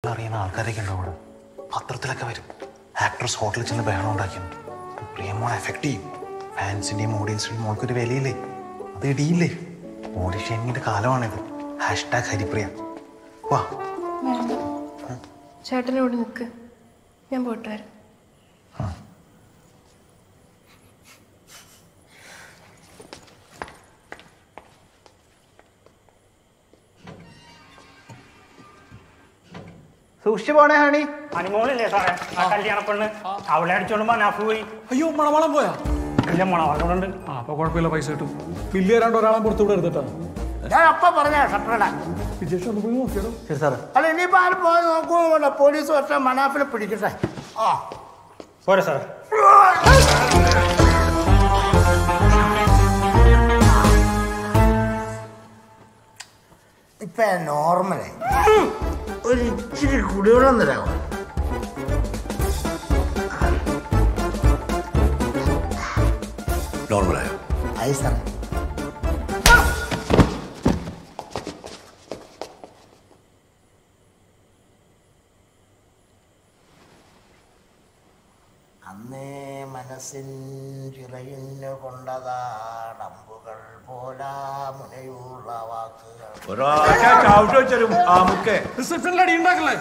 അറിയുന്ന ആൾക്കാരൊക്കെ ഉണ്ട് അവിടെ പത്രത്തിലൊക്കെ വരും ആക്ട്രസ് ഹോട്ടലിൽ ചെന്ന് ബഹളം ഉണ്ടാക്കിയിട്ടുണ്ട് പ്രിയമോൾ എഫക്ട് ചെയ്യും ഫാൻസിന്റെയും ഓഡിയൻസിന്റെയും മോൾക്കൊരു വിലയില്ലേ അത് ഇടിയില്ലേ ബോഡി ഷേമിങ്ങിന്റെ കാലമാണിത് ഹാഷ്ടാഗ് ഹരിപ്രിയ വാ വേണ്ട ചേട്ടനോട് നിൽക്ക് ഞാൻ പോയിട്ട് വരാം സൂക്ഷിച്ചു പോണേ ഹണി അനിമോളില്ലേ സാറേ ആ കല്യാണ പെണ്ണ് അവളെ അടിച്ചോണ്ട് മനാഫ് പോയി അയ്യോ മണവാളം പോയാ ഇല്ല മണവാളുണ്ട് ആ അപ്പൊ കുഴപ്പമില്ല പൈസ കിട്ടും ബില്ല് തരാണ്ട് ഒരാളെ പുറത്തു വിടരുത് കേട്ടോ ഞാൻ അപ്പ പറഞ്ഞ ഷട്ടറിടാൻ വിജേഷ് ഒന്ന് പോയി നോക്കിയാലോ ശരി സാറേ അല്ല ഇനിയിപ്പോ ആരും പോയി നോക്കുമോ വേണ്ട പോലീസ് ഒറ്റ മനാഫിനെ പിടിക്കട്ടെ ആ പോരെ സാറേ ഇപ്പൊ നോർമലായി ഒരു ഇച്ചിരി കുടിവെള്ളം തരാമോ നോർമലായോ ആയി സാറേ അന്നേ മനസ്സിൻ ചിറയിന്നു കൊണ്ടതാടമ്പുകൾ പോലാ മുനയുള്ള വാക്കുകൾ ഒരാഴ്ച ചവിട്ടി വെച്ചാലും ആമുക്കെ റിസപ്ഷനിൽ അടി ഉണ്ടാക്കല്ലേ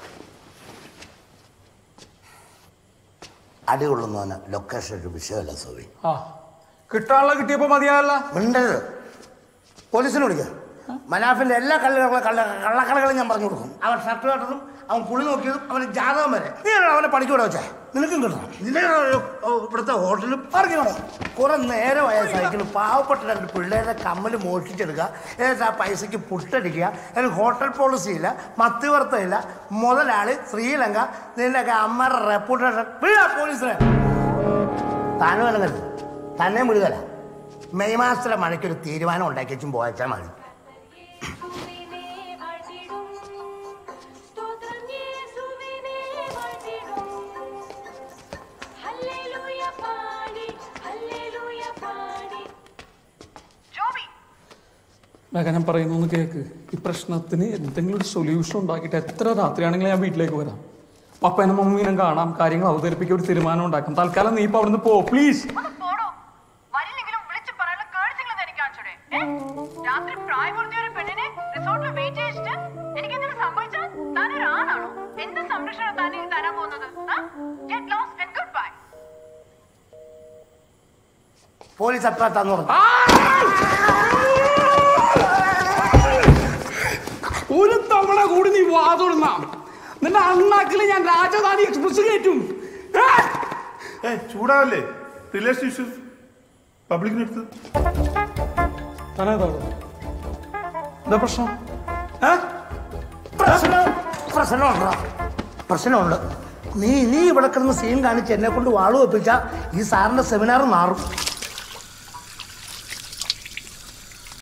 അടികൊള്ളുന്നവന് ലൊക്കേഷൻ ഒരു വിഷയമല്ല സോവി ആ കിട്ടാനുള്ള കിട്ടിയപ്പോ മതിയായല്ല മിണ്ടരുത് പോലീസിനെ വിളിക്കുക മനാഫിന്റെ എല്ലാ കള്ളുകളും കള്ള കള്ളക്കടകളും ഞാൻ പറഞ്ഞു കൊടുക്കും അവൻ ഷർട്ട് കേട്ടതും അവൻ കുളി നോക്കിയതും അവന് ജാതകം വരെ നീ അവനെ പണിക്ക് വിടാ വെച്ചേ നിനക്കും കിട്ടണം നിന്നെ ഇവിടുത്തെ ഹോട്ടലിൽ പറഞ്ഞു വിടാം കുറെ നേരമായ സൈക്കിൾ പാവപ്പെട്ട രണ്ട് പിള്ളേരുടെ കമ്മൽ മോഷ്ടിച്ചെടുക്കുക എന്നിട്ട് ആ പൈസയ്ക്ക് പുട്ടടിക്കുക അതിന് ഹോട്ടൽ പോളിസി ഇല്ല മത്തിവർത്തമില്ല മുതലാളി ശ്രീലങ്ക നിന്റെയൊക്കെ അമ്മയുടെ റെപ്യൂട്ടേഷൻ വീഴാ പോലീസിനെ താനും ഇറങ്ങരുത് തന്നെ വിടുകല മെയ് മാസത്തിലെ മഴയ്ക്ക് ഒരു തീരുമാനം ഉണ്ടാക്കി വെച്ചും പോയച്ചാൽ മതി മേഘ ഞാൻ പറയുന്നൊന്ന് കേക്ക് ഈ പ്രശ്നത്തിന് എന്തെങ്കിലും ഒരു സൊല്യൂഷൻ ഉണ്ടാക്കിയിട്ട് എത്ര രാത്രിയാണെങ്കിലും ഞാൻ വീട്ടിലേക്ക് വരാം പപ്പനും മമ്മീനും കാണാം കാര്യങ്ങൾ അവതരിപ്പിക്കുക ഒരു തീരുമാനം ഉണ്ടാക്കാം തൽക്കാലം നീ ഇപ്പൊ അവിടുന്ന് പോ പ്ലീസ് വരില്ലെങ്കിലും വിളിച്ചു പറയാനുള്ള കേഴ്സിംഗ് എനിക്ക് കാണിച്ചൂടെ ഏ? രാത്രി പ്രായപൂർത്തിയ ഒരു പെണ്ണിനെ റിസോർട്ടിൽ വെയിറ്റ് ചെയ്തിട്ട് എനിക്ക് എന്തെങ്കിലും സംഭവിച്ചാൽ താൻ ഒരു ആണാണോ എന്ത് സംരക്ഷണം താൻ എനിക്ക് തരാൻ പോകുന്നത് get loss and good bye police എപ്പോഴാ തന്നു പറഞ്ഞു ഒരു തവണ കൂടി നീ വാതുടന്ന നിന്റെ അണ്ണാക്കിൽ ഞാൻ രാജധാനി എക്സ്പ്രസ് കയറ്റും ഏ? ചൂടാവല്ലേ റിലേഷൻ ഇഷ്യൂസ് പബ്ലിക്കിനടുത്ത് താനേതാ? എന്താ പ്രശ്നം ഏ? പ്രശ്നം പ്രശ്നമുണ്ടോ പ്രശ്നമുണ്ട് നീ നീ ഇവിടെ കിടന്ന് സീൻ കാണിച്ച് എന്നെ കൊണ്ട് വാളു വെപ്പിച്ച ഈ സാറിന്റെ സെമിനാർ മാറും